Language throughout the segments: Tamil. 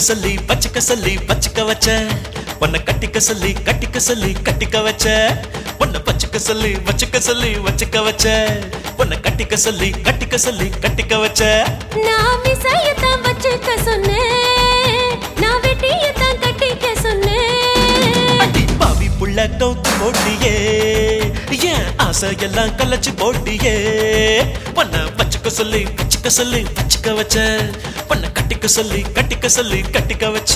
சொல்லி வச்சுக்க சொல்லி வச்சுக்க வச்ச உன்னை கட்டிக்க சொல்லி கட்டிக்க சொல்லி கட்டிக்க வச்ச உன்னை வச்சுக்க சொல்லி வச்சுக்க சொல்லி வச்சுக்க வச்ச உன்னை கட்டிக்க சொல்லி கட்டிக்க சொல்லி கட்டிக்க வச்ச நான் விசையத்தான் வச்சுக்க சொன்னேன் நான் வெட்டியத்தான் கட்டிக்க சொன்னேன் அடி பாவி புள்ள கவுத்து போட்டியே ஏன் ஆசை எல்லாம் கலைச்சு போட்டியே உன்னை வச்சுக்க சொல்லி வச்சுக்க சொல்லி வச்சுக்க வச்ச உன்னை கட்டிக்க சொல்லி கட்டிக்க சொல்லி கட்டிக்க வச்ச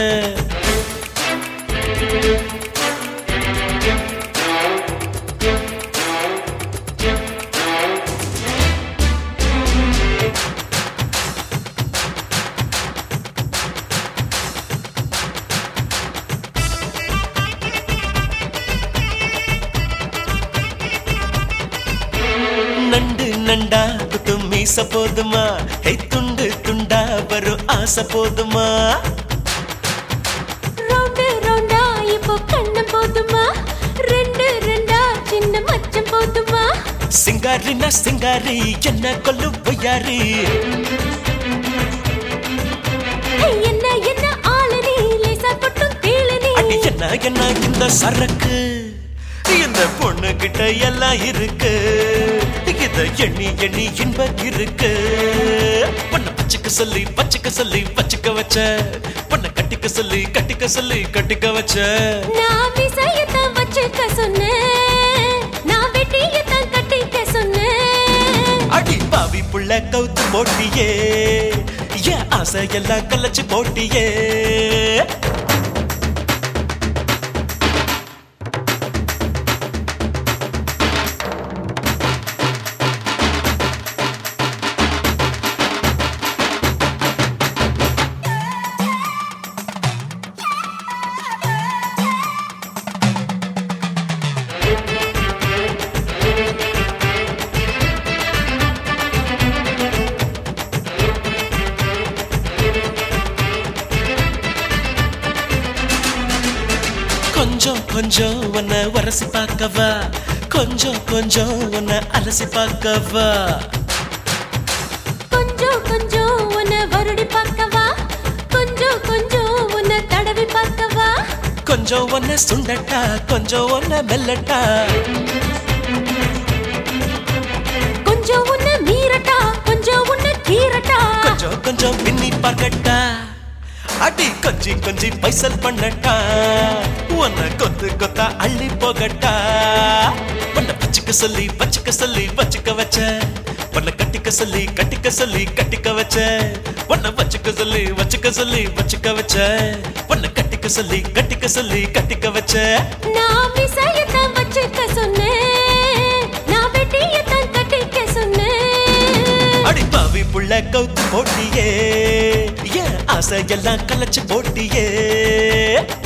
நண்டு நண்டா குத்தும் மீச போதுமா ஹே துண்டு துண்டா வரும் ஆசை போதுமா ரவுண்டு ரவுண்டா இப்போ கண்ணு போதுமா ரெண்டு ரெண்டா சின்ன மச்சம் போதுமா சிங்காரினா சிங்காரி என்ன கொல்லு பொய்யாரி ஏய், என்ன என்ன ஆளு நீ லேசா கொட்டும் தேளு நீ அடி என்ன என்ன இந்த சரக்கு இந்த பொண்ணு கிட்ட எல்லாம் இருக்கு இத எண்ணி எண்ணி இன்பம் இருக்கு பொண்ணு வச்சுக்க சொல்லி வச்சுக்க சொல்லி வச்சுக்க வச்ச பொண்ணு கட்டிக்க சொல்லி கட்டிக்க சொல்லி கட்டிக்க வச்ச நான் விசையத்தான் வச்சுக்க சொன்னேன் நான் வெட்டியத்தான் கட்டிக்க சொன்னேன் அடி பாவி புள்ள கவுத்து போட்டியே என் ஆசை எல்லாம் கலைச்சு போட்டியே கொஞ்சம் கொஞ்சம் உன்னை வரசி பார்க்கவா கொஞ்சம் கொஞ்சம் உன்னை அலசி பார்க்கவா கொஞ்சம் கொஞ்சம் உன்னை வருடி பார்க்கவா கொஞ்சம் கொஞ்சம் உன்னை தடவி பார்க்கவா கொஞ்சம் உன்னை சுண்டட்டா கொஞ்சம் உன்னை மெல்லட்டா கொஞ்சம் உன்னை மீறட்டா கொஞ்சம் உன்னை கீறட்டா கொஞ்சம் கொஞ்சம் பின்னி பார்க்கட்டா அடி கொஞ்சி கொஞ்சி பைசல் பண்ணட்டா உன்னை கொத்து கொத்தா அள்ளி போகட்டா உன்னை வச்சுக்க சொல்லி வச்சுக்க சொல்லி வச்சுக்க வச்ச உன்னை கட்டிக்க சொல்லி கட்டிக்க சொல்லி கட்டிக்க வச்ச உன்னை வச்சுக்க சொல்லி வச்சுக்க சொல்லி வச்சுக்க வச்ச உன்னை கட்டிக்க சொல்லி கட்டிக்க சொல்லி கட்டிக்க வச்ச நான் விசையத்தான் வச்சுக்க சொன்னேன் நான் வெட்டியத்தான் கட்டிக்க சொன்னேன் அடி பாவி புள்ள கவுத்து போட்டியே ஏன் ஆசை எல்லாம் கலைச்சு போட்டியே